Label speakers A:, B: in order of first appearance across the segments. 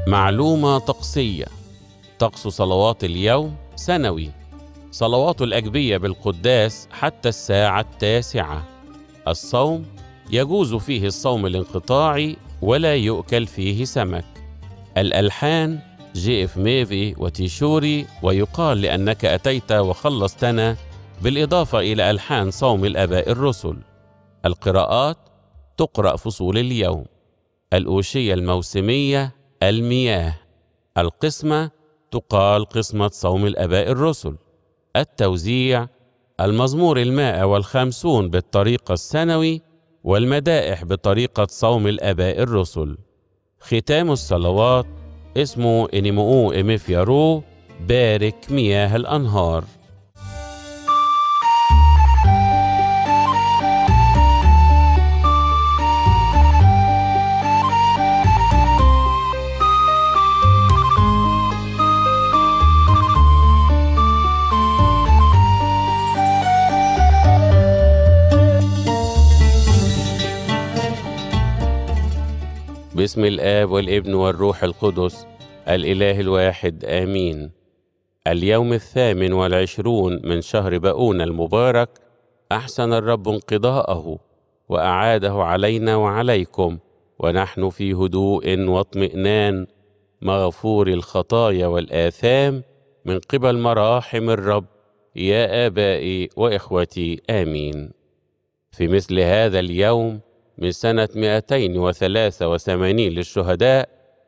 A: معلومة طقسية طقس صلوات اليوم سنوي صلوات الأجبية بالقداس حتى الساعة التاسعة الصوم يجوز فيه الصوم الانقطاعي ولا يؤكل فيه سمك الألحان جي اف ميفي وتيشوري ويقال لأنك أتيت وخلصتنا بالإضافة إلى ألحان صوم الآباء الرسل القراءات تقرأ فصول اليوم الأوشية الموسمية المياه القسمة تقال قسمة صوم الآباء الرسل التوزيع المزمور المائة والخمسون بالطريقة السنوي والمدائح بطريقة صوم الآباء الرسل ختام الصلوات اسمه إنيمؤو إميفيارو بارك مياه الأنهار باسم الآب والابن والروح القدس الإله الواحد آمين اليوم الثامن والعشرون من شهر بؤون المبارك أحسن الرب انقضاءه وأعاده علينا وعليكم ونحن في هدوء واطمئنان مغفور الخطايا والآثام من قبل مراحم الرب يا آبائي وإخوتي آمين في مثل هذا اليوم من سنة 283 للشهداء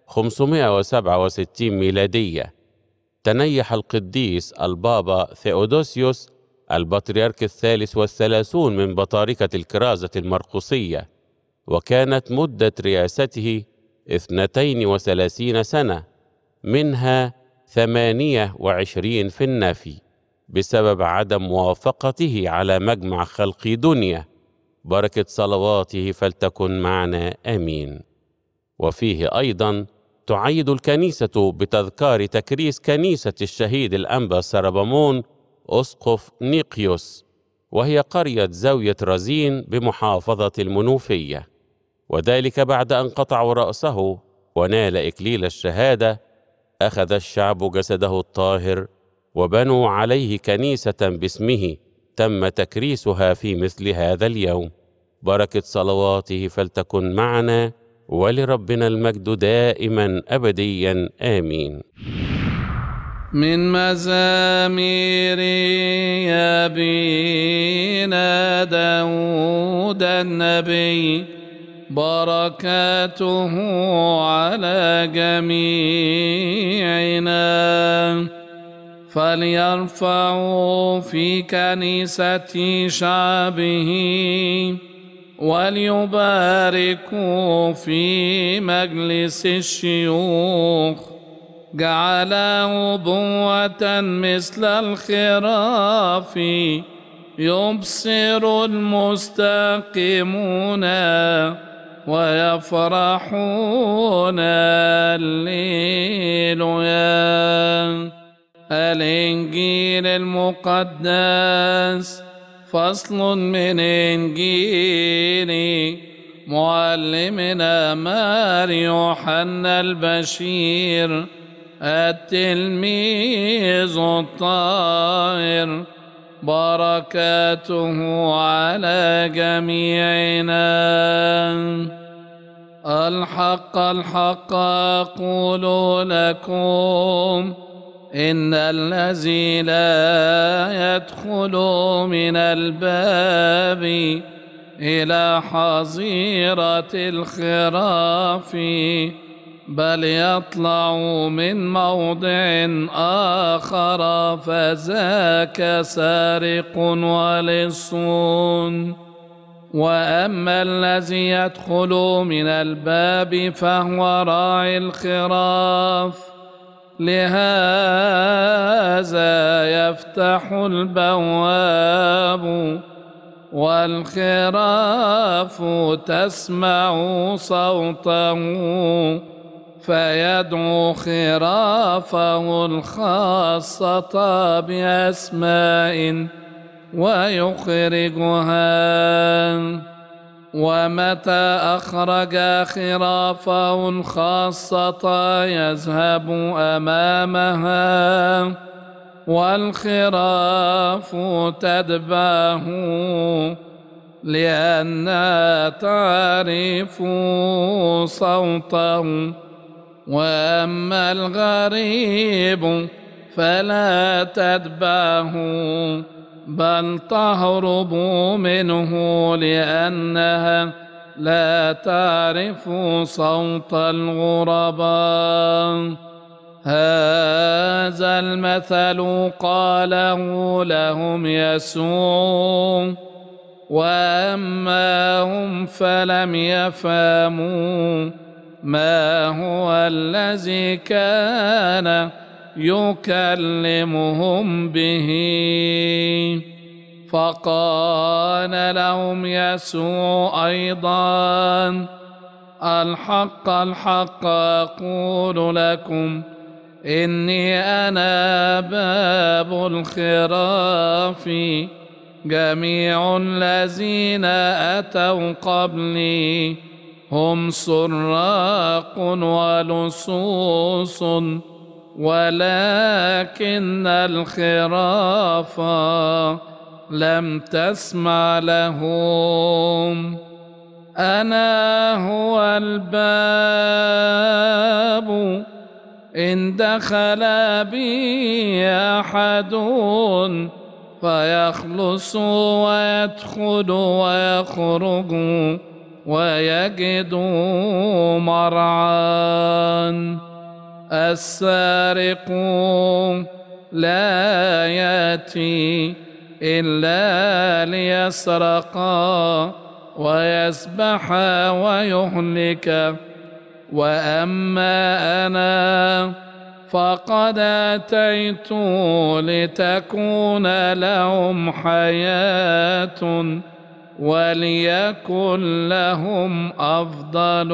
A: 567 ميلادية تنيح القديس البابا ثيودوسيوس البطريرك الثالث والثلاثون من بطاركة الكرازة المرقسية وكانت مدة رئاسته اثنتين وثلاثين سنة منها ثمانية وعشرين في النفي بسبب عدم موافقته على مجمع خلق دنيا بركة صلواته فلتكن معنا آمين وفيه أيضا تعيد الكنيسة بتذكار تكريس كنيسة الشهيد الأنبا سربمون أسقف نيقيوس وهي قرية زاوية رزين بمحافظة المنوفية وذلك بعد أن قطعوا رأسه ونال إكليل الشهادة أخذ الشعب جسده الطاهر وبنوا عليه كنيسة باسمه تم تكريسها في مثل هذا اليوم بركة صلواته فلتكن معنا ولربنا المجد دائما أبديا آمين
B: من مزامير أبينا داود النبي بركاته على جميعنا فليرفعوا في كنيسة شعبه وليباركوا في مجلس الشيوخ جعل عضوة مثل الخراف يبصر المستقيمون ويفرحون الليلويا الإنجيل المقدس فصل من إنجيل معلمنا مار يوحنا البشير التلميذ الطاهر بركاته على جميعنا الحق الحق أقول لكم إن الذي لا يدخل من الباب إلى حظيرة الخراف بل يطلع من موضع آخر فذاك سارق ولص وأما الذي يدخل من الباب فهو راعي الخراف لهذا يفتح البواب والخراف تسمع صوته فيدعو خرافه الخاصة بأسماء ويخرجها ومتى أخرج خرافه الخاصة يذهب أمامها والخراف تتبعه لأنها تعرف صوته وأما الغريب فلا تتبعه بل تهرب منه لأنها لا تعرف صوت الغرباء هذا المثل قاله لهم يسوع واما هم فلم يفهموا ما هو الذي كان يكلمهم به فقال لهم يسوع ايضا الحق الحق اقول لكم اني انا باب الخراف جميع الذين اتوا قبلي هم سراق ولصوص ولكن الخراف لم تسمع لهم انا هو الباب ان دخل بي احد فيخلص ويدخل ويخرج ويجد مرعا السارق لا ياتي الا ليسرق ويسبح ويهلك واما انا فقد اتيت لتكون لهم حياه وليكن لهم افضل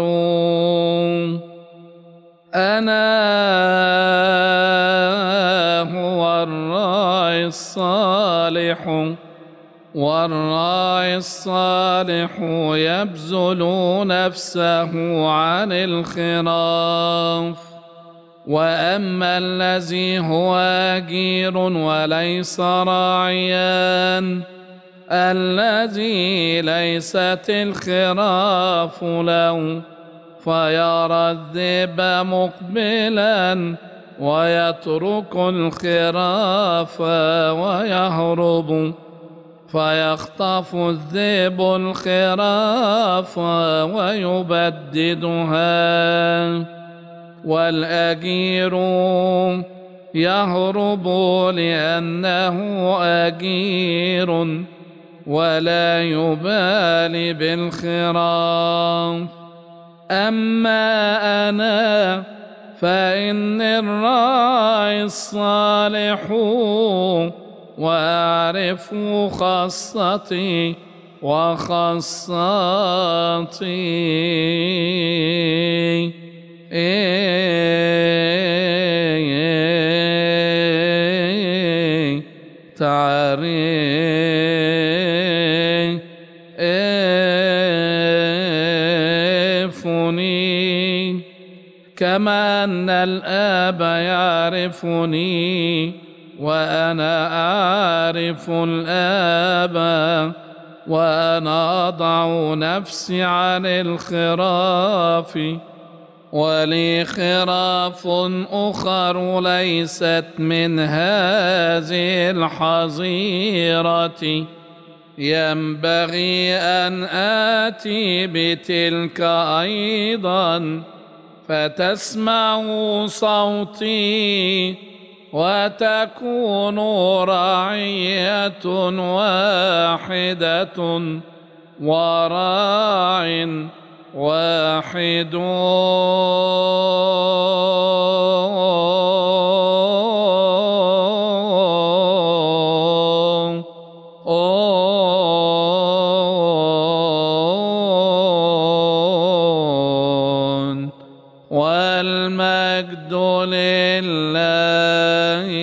B: انا هو الراعي الصالح والراعي الصالح يبذل نفسه عن الخراف واما الذي هو اجير وليس راعيا الذي ليست الخراف له فيرى الذئب مقبلا ويترك الخراف ويهرب فيخطف الذئب الخراف ويبددها والاجير يهرب لانه اجير ولا يبالي بالخراف اما انا فان الراعي الصالح واعرف خاصتي وخاصتي تعرفني كما ان الاب يعرفني وانا اعرف الاب وانا اضع نفسي عن الخراف ولي خراف اخر ليست من هذه الحظيره ينبغي ان اتي بتلك ايضا فتسمعوا صوتي وتكون رعيه واحده وراع واحد والمجد لله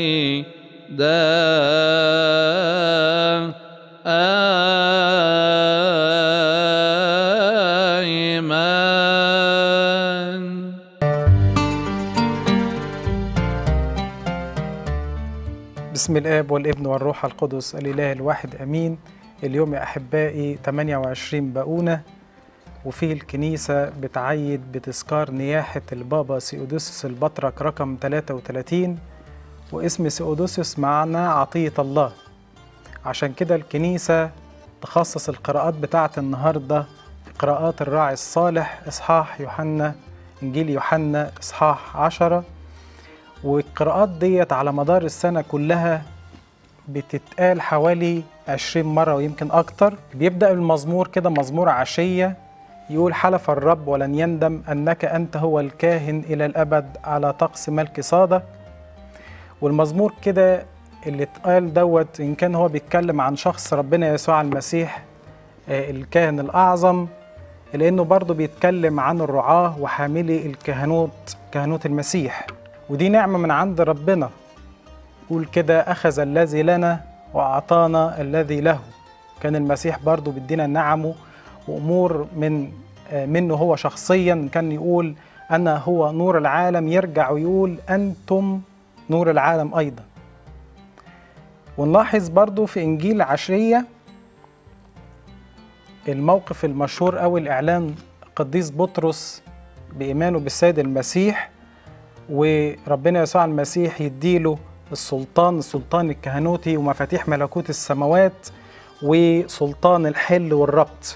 C: بسم الآب والابن والروح القدس الإله الواحد أمين اليوم يا أحبائي 28 بقونة وفيه الكنيسة بتعيد بتذكار نياحة البابا سيودوسيوس البطرك رقم 33 واسم سيودوسيوس معناه عطية الله عشان كده الكنيسة تخصص القراءات بتاعة النهاردة في قراءات الراعي الصالح إصحاح يوحنا إنجيل يوحنا إصحاح عشرة والقراءات ديت على مدار السنة كلها بتتقال حوالي عشرين مرة ويمكن أكتر بيبدأ المزمور كده مزمور عشية يقول حلف الرب ولن يندم أنك أنت هو الكاهن إلى الأبد على طقس ملك صادق والمزمور كده اللي اتقال دوت إن كان هو بيتكلم عن شخص ربنا يسوع المسيح آه، الكاهن الأعظم لأنه برضه بيتكلم عن الرعاة وحاملي الكهنوت كهنوت المسيح ودي نعمة من عند ربنا يقول كده أخذ الذي لنا وأعطانا الذي له كان المسيح برضو بيدينا نعمه وأمور من آه، منه هو شخصيا كان يقول أنا هو نور العالم يرجع ويقول أنتم نور العالم أيضا ونلاحظ برضو في إنجيل عشية الموقف المشهور أو الإعلان قديس بطرس بإيمانه بالسيد المسيح وربنا يسوع المسيح يديله السلطان السلطان الكهنوتي ومفاتيح ملكوت السماوات وسلطان الحل والربط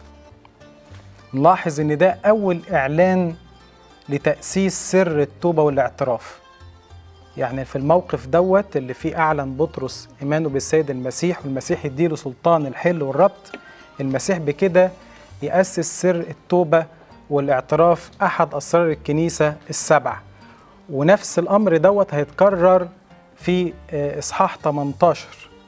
C: نلاحظ ان ده اول اعلان لتاسيس سر التوبه والاعتراف يعني في الموقف دوت اللي فيه اعلن بطرس ايمانه بالسيد المسيح والمسيح يديله سلطان الحل والربط المسيح بكده ياسس سر التوبه والاعتراف احد اسرار الكنيسه السبعه ونفس الامر دوت هيتكرر في آه، اصحاح 18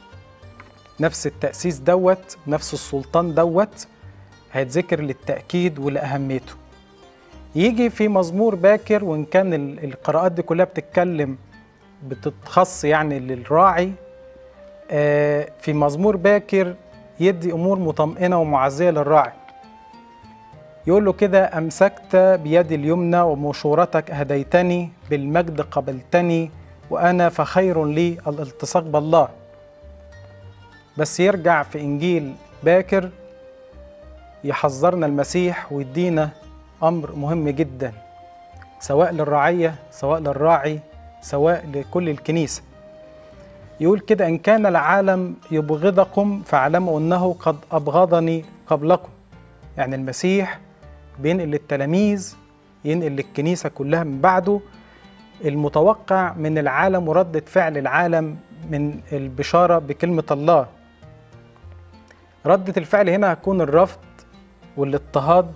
C: نفس التاسيس دوت نفس السلطان دوت هيتذكر للتاكيد ولاهميته يجي في مزمور باكر وان كان ال- القراءات دي كلها بتتكلم بتتخص يعني للراعي آه، في مزمور باكر يدي امور مطمئنه ومعزيه للراعي يقول له كده أمسكت بيدي اليمنى ومشورتك هديتني بالمجد قبلتني وأنا فخير لي الالتصاق بالله بس يرجع في إنجيل باكر يحذرنا المسيح ويدينا أمر مهم جدا سواء للرعية سواء للراعي سواء لكل الكنيسة يقول كده إن كان العالم يبغضكم فاعلموا أنه قد أبغضني قبلكم يعني المسيح بينقل للتلاميذ ينقل للكنيسة كلها من بعده المتوقع من العالم وردة فعل العالم من البشارة بكلمة الله ردة الفعل هنا هتكون الرفض والاضطهاد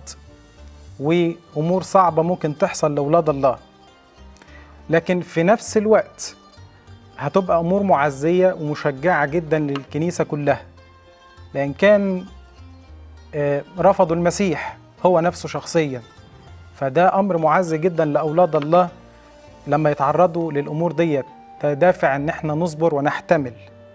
C: وأمور صعبة ممكن تحصل لأولاد الله لكن في نفس الوقت هتبقى أمور معزية ومشجعة جدا للكنيسة كلها لأن كان آه، رفضوا المسيح هو نفسه شخصيا فده امر معز جدا لاولاد الله لما يتعرضوا للامور ديت ده دافع ان احنا نصبر ونحتمل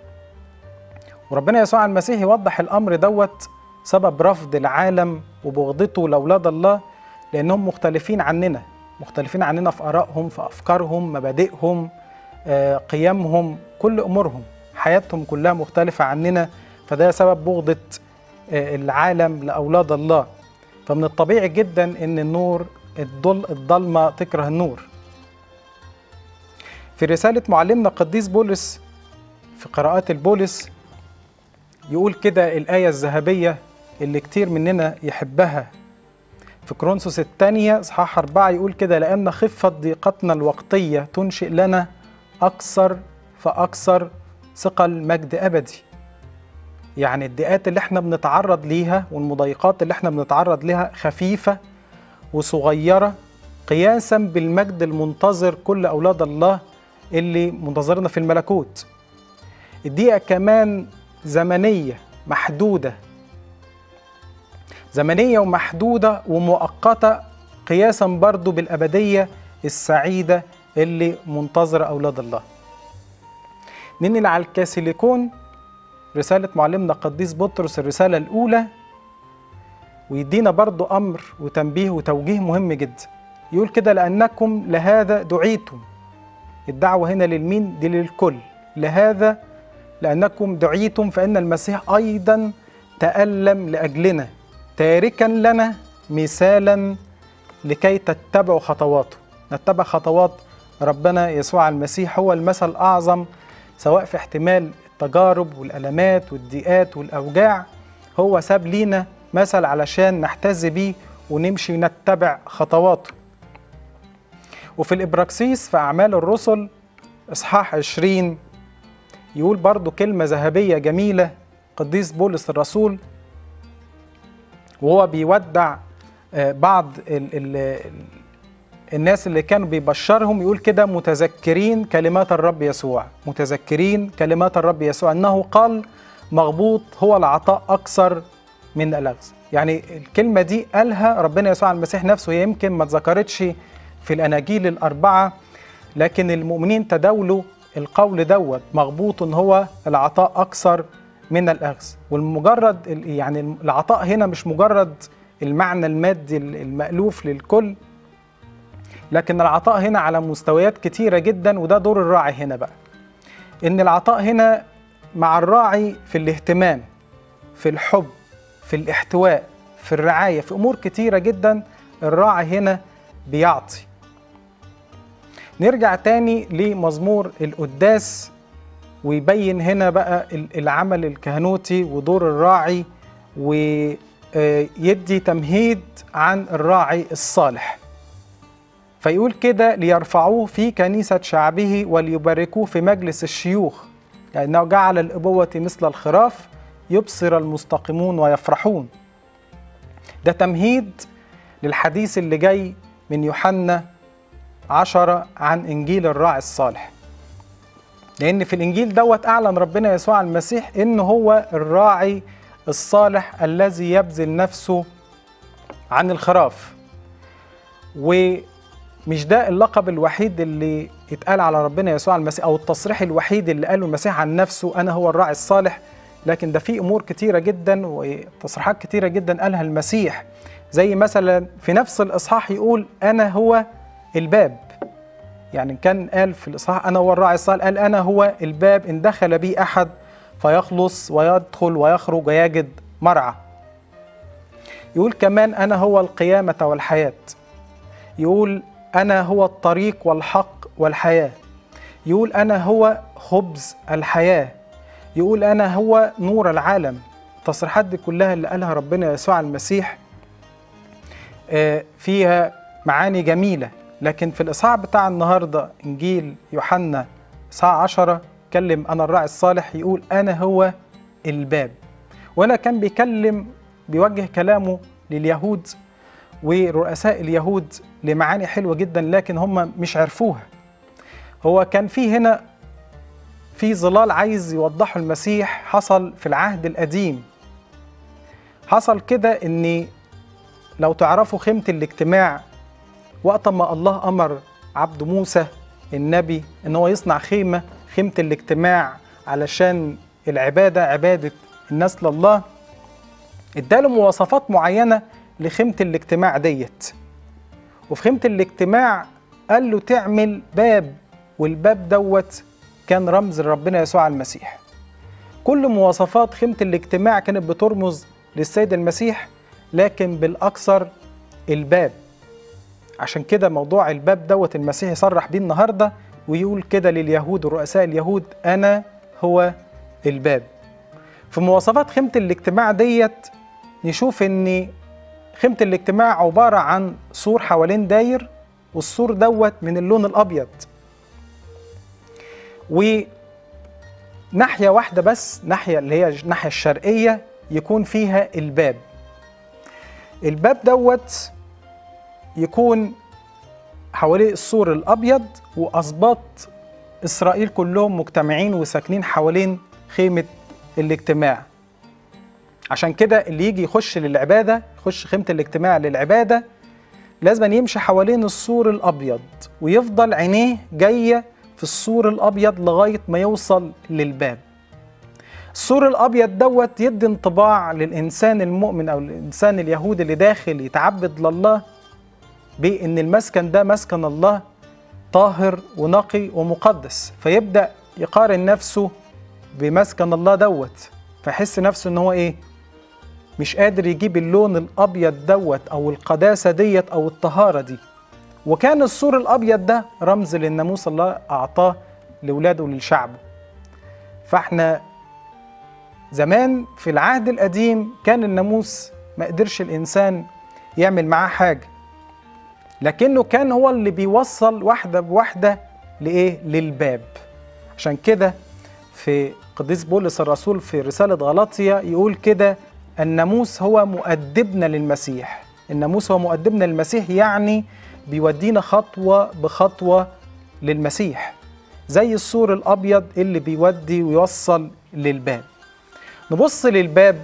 C: وربنا يسوع المسيح يوضح الامر دوت سبب رفض العالم وبغضته لاولاد الله لانهم مختلفين عننا مختلفين عننا في ارائهم في افكارهم مبادئهم آه، قيمهم كل امورهم حياتهم كلها مختلفه عننا فده سبب بغضه آه، العالم لاولاد الله فمن الطبيعي جدا ان النور الضل الضلمه تكره النور في رساله معلمنا القديس بولس في قراءات البولس يقول كده الايه الذهبيه اللي كتير مننا يحبها في كرونسوس الثانية إصحاح أربعة يقول كده لأن خفة ضيقتنا الوقتية تنشئ لنا أكثر فأكثر ثقل مجد أبدي يعني الضيقات اللي احنا بنتعرض ليها والمضايقات اللي احنا بنتعرض ليها خفيفة وصغيرة قياسا بالمجد المنتظر كل أولاد الله اللي منتظرنا في الملكوت الدقيقة كمان زمنية محدودة زمنية ومحدودة ومؤقتة قياسا برضو بالأبدية السعيدة اللي منتظرة أولاد الله ننقل على الكاسيليكون رسالة معلمنا قديس بطرس الرسالة الأولى ويدينا برضو أمر وتنبيه وتوجيه مهم جدا يقول كده لأنكم لهذا دعيتم الدعوة هنا للمين دي للكل لهذا لأنكم دعيتم فإن المسيح أيضا تألم لأجلنا تاركا لنا مثالا لكي تتبعوا خطواته نتبع خطوات ربنا يسوع المسيح هو المثل الأعظم سواء في احتمال التجارب والألمات والضيقات والأوجاع هو ساب لينا مثل علشان نحتذي بيه ونمشي نتبع خطواته وفي الإبراكسيس في أعمال الرسل إصحاح 20 يقول برضو كلمة ذهبية جميلة قديس بولس الرسول وهو بيودع آه، بعض ال ال الناس اللي كانوا بيبشرهم يقول كده متذكرين كلمات الرب يسوع متذكرين كلمات الرب يسوع انه قال مغبوط هو العطاء اكثر من الاخذ يعني الكلمه دي قالها ربنا يسوع المسيح نفسه هي يمكن ما اتذكرتش في الاناجيل الاربعه لكن المؤمنين تداولوا القول دوت مغبوط هو العطاء اكثر من الاخذ والمجرد ال- يعني العطاء هنا مش مجرد المعنى المادي المألوف للكل لكن العطاء هنا على مستويات كتيرة جدا وده دور الراعي هنا بقى إن العطاء هنا مع الراعي في الاهتمام في الحب في الاحتواء في الرعاية في أمور كتيرة جدا الراعي هنا بيعطي نرجع تاني لمزمور القداس ويبين هنا بقى ال- العمل الكهنوتي ودور الراعي ويدي تمهيد عن الراعي الصالح فيقول كده ليرفعوه في كنيسة شعبه وليباركوه في مجلس الشيوخ لأنه جعل الأبوة مثل الخراف يبصر المستقيمون ويفرحون ده تمهيد للحديث اللي جاي من يوحنا عشرة عن إنجيل الراعي الصالح لأن في الإنجيل دوت أعلن ربنا يسوع المسيح إن هو الراعي الصالح الذي يبذل نفسه عن الخراف ومش ده اللقب الوحيد اللي اتقال على ربنا يسوع المسيح أو التصريح الوحيد اللي قاله المسيح عن نفسه أنا هو الراعي الصالح لكن ده في أمور كتيرة جدا وتصريحات كتيرة جدا قالها المسيح زي مثلا في نفس الإصحاح يقول أنا هو الباب يعني كان قال في الإصحاح أنا هو الراعي الصالح قال أنا هو الباب إن دخل بي أحد فيخلص ويدخل ويخرج ويجد مرعى يقول كمان أنا هو القيامة والحياة يقول أنا هو الطريق والحق والحياة يقول أنا هو خبز الحياة يقول أنا هو نور العالم التصريحات دي كلها اللي قالها ربنا يسوع المسيح آه، فيها معاني جميلة لكن في الإصحاح بتاع النهاردة إنجيل يوحنا إصحاح عشرة كلم أنا الراعي الصالح يقول أنا هو الباب وأنا كان بيكلم بيوجه كلامه لليهود ورؤساء اليهود لمعاني حلوة جدا لكن هم مش عرفوها هو كان في هنا في ظلال عايز يوضحه المسيح حصل في العهد القديم حصل كده ان لو تعرفوا خيمة الاجتماع وقت ما الله أمر عبد موسى النبي إن هو يصنع خيمة خيمة الاجتماع علشان العبادة عبادة الناس لله اداله مواصفات معينة لخيمة الاجتماع ديت وفي خيمة الاجتماع قال له تعمل باب والباب دوت كان رمز لربنا يسوع المسيح كل مواصفات خيمة الاجتماع كانت بترمز للسيد المسيح لكن بالأكثر الباب عشان كده موضوع الباب دوت المسيح يصرح بيه النهارده ويقول كده لليهود ورؤساء اليهود أنا هو الباب في مواصفات خيمة الاجتماع ديت نشوف إن خيمة الاجتماع عبارة عن سور حوالين داير والسور دوت من اللون الأبيض وناحية واحدة بس ناحية اللي هي الناحية الشرقية يكون فيها الباب الباب دوت يكون حواليه السور الأبيض وأسباط إسرائيل كلهم مجتمعين وساكنين حوالين خيمة الاجتماع عشان كده اللي يجي يخش للعبادة يخش خيمة الاجتماع للعبادة لازم يمشي حوالين السور الأبيض ويفضل عينيه جاية في السور الأبيض لغاية ما يوصل للباب السور الابيض دوت يدي انطباع للانسان المؤمن او الانسان اليهودي اللي داخل يتعبد لله بان المسكن ده مسكن الله طاهر ونقي ومقدس فيبدا يقارن نفسه بمسكن الله دوت فيحس نفسه ان هو ايه مش قادر يجيب اللون الابيض دوت او القداسه ديت او الطهاره دي وكان السور الابيض ده رمز للناموس الله اعطاه لاولاده ولشعبه فاحنا زمان في العهد القديم كان الناموس ما قدرش الانسان يعمل معاه حاجه لكنه كان هو اللي بيوصل واحده بواحده لايه للباب عشان كده في قديس بولس الرسول في رساله غلاطيا يقول كده الناموس هو مؤدبنا للمسيح الناموس هو مؤدبنا للمسيح يعني بيودينا خطوه بخطوه للمسيح زي السور الابيض اللي بيودي ويوصل للباب نبص للباب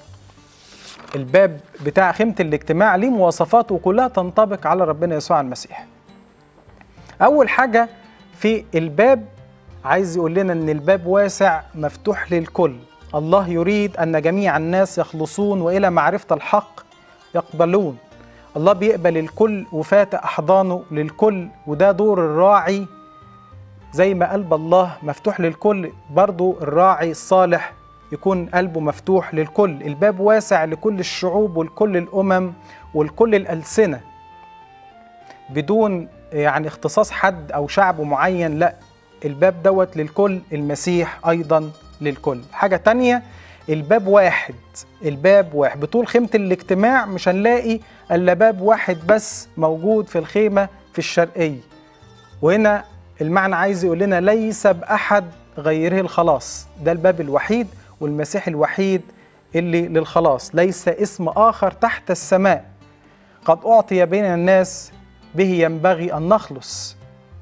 C: الباب بتاع خيمة الاجتماع ليه مواصفات وكلها تنطبق على ربنا يسوع المسيح أول حاجة في الباب عايز يقول لنا إن الباب واسع مفتوح للكل الله يريد أن جميع الناس يخلصون وإلى معرفة الحق يقبلون الله بيقبل الكل وفاتح أحضانه للكل وده دور الراعي زي ما قلب الله مفتوح للكل برضو الراعي الصالح يكون قلبه مفتوح للكل الباب واسع لكل الشعوب ولكل الأمم ولكل الألسنة بدون يعني اختصاص حد أو شعب معين لا الباب دوت للكل المسيح أيضا للكل حاجة تانية الباب واحد الباب واحد بطول خيمة الاجتماع مش هنلاقي إلا باب واحد بس موجود في الخيمة في الشرقية وهنا المعنى عايز يقول لنا ليس بأحد غيره الخلاص ده الباب الوحيد والمسيح الوحيد اللي للخلاص ليس اسم آخر تحت السماء قد أعطي بين الناس به ينبغي أن نخلص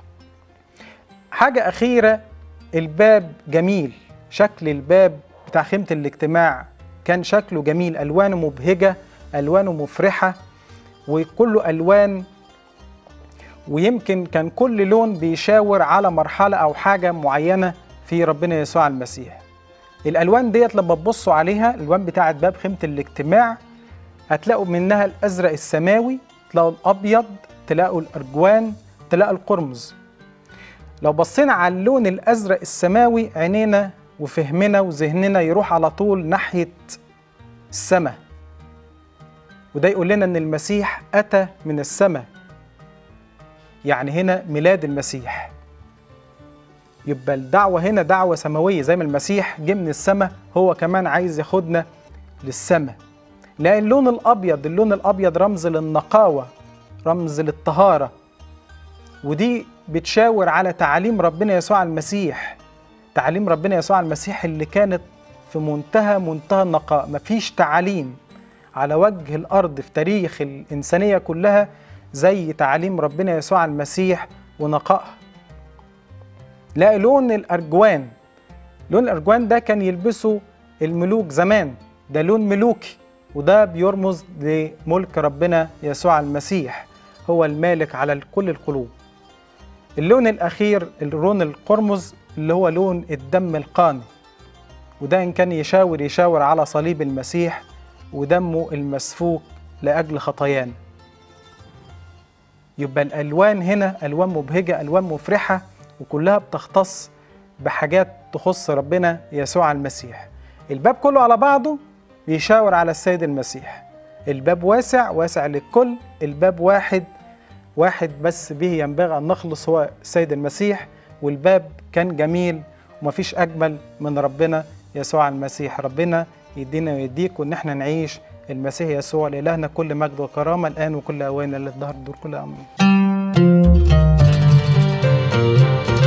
C: حاجة أخيرة الباب جميل شكل الباب بتاع خيمة الاجتماع كان شكله جميل ألوانه مبهجة ألوانه مفرحة وكله ألوان ويمكن كان كل لون بيشاور على مرحلة أو حاجة معينة في ربنا يسوع المسيح الألوان ديت لما تبصوا عليها الألوان بتاعت باب خيمة الاجتماع هتلاقوا منها الأزرق السماوي تلاقوا الأبيض تلاقوا الأرجوان تلاقوا القرمز لو بصينا على اللون الأزرق السماوي عينينا وفهمنا وذهننا يروح على طول ناحية السماء وده يقول لنا إن المسيح أتى من السماء يعني هنا ميلاد المسيح يبقى الدعوة هنا دعوة سماوية زي ما المسيح جه من السماء هو كمان عايز ياخدنا للسماء لأن اللون الأبيض اللون الأبيض رمز للنقاوة رمز للطهارة ودي بتشاور على تعاليم ربنا يسوع المسيح تعاليم ربنا يسوع المسيح اللي كانت في منتهى منتهى النقاء مفيش تعاليم على وجه الأرض في تاريخ الإنسانية كلها زي تعاليم ربنا يسوع المسيح ونقائها لا لون الأرجوان لون الأرجوان ده كان يلبسه الملوك زمان ده لون ملوكي وده بيرمز لملك ربنا يسوع المسيح هو المالك على كل القلوب اللون الأخير اللون القرمز اللي هو لون الدم القاني وده إن كان يشاور يشاور على صليب المسيح ودمه المسفوك لأجل خطايانا يبقى الألوان هنا ألوان مبهجة ألوان مفرحة وكلها بتختص بحاجات تخص ربنا يسوع المسيح الباب كله على بعضه بيشاور على السيد المسيح الباب واسع واسع للكل الباب واحد واحد بس به ينبغي أن نخلص هو السيد المسيح والباب كان جميل ومفيش أجمل من ربنا يسوع المسيح ربنا يدينا ويديك وإن احنا نعيش المسيح يسوع لإلهنا كل مجد وكرامة الآن وكل أوان للدهر دور كل أمر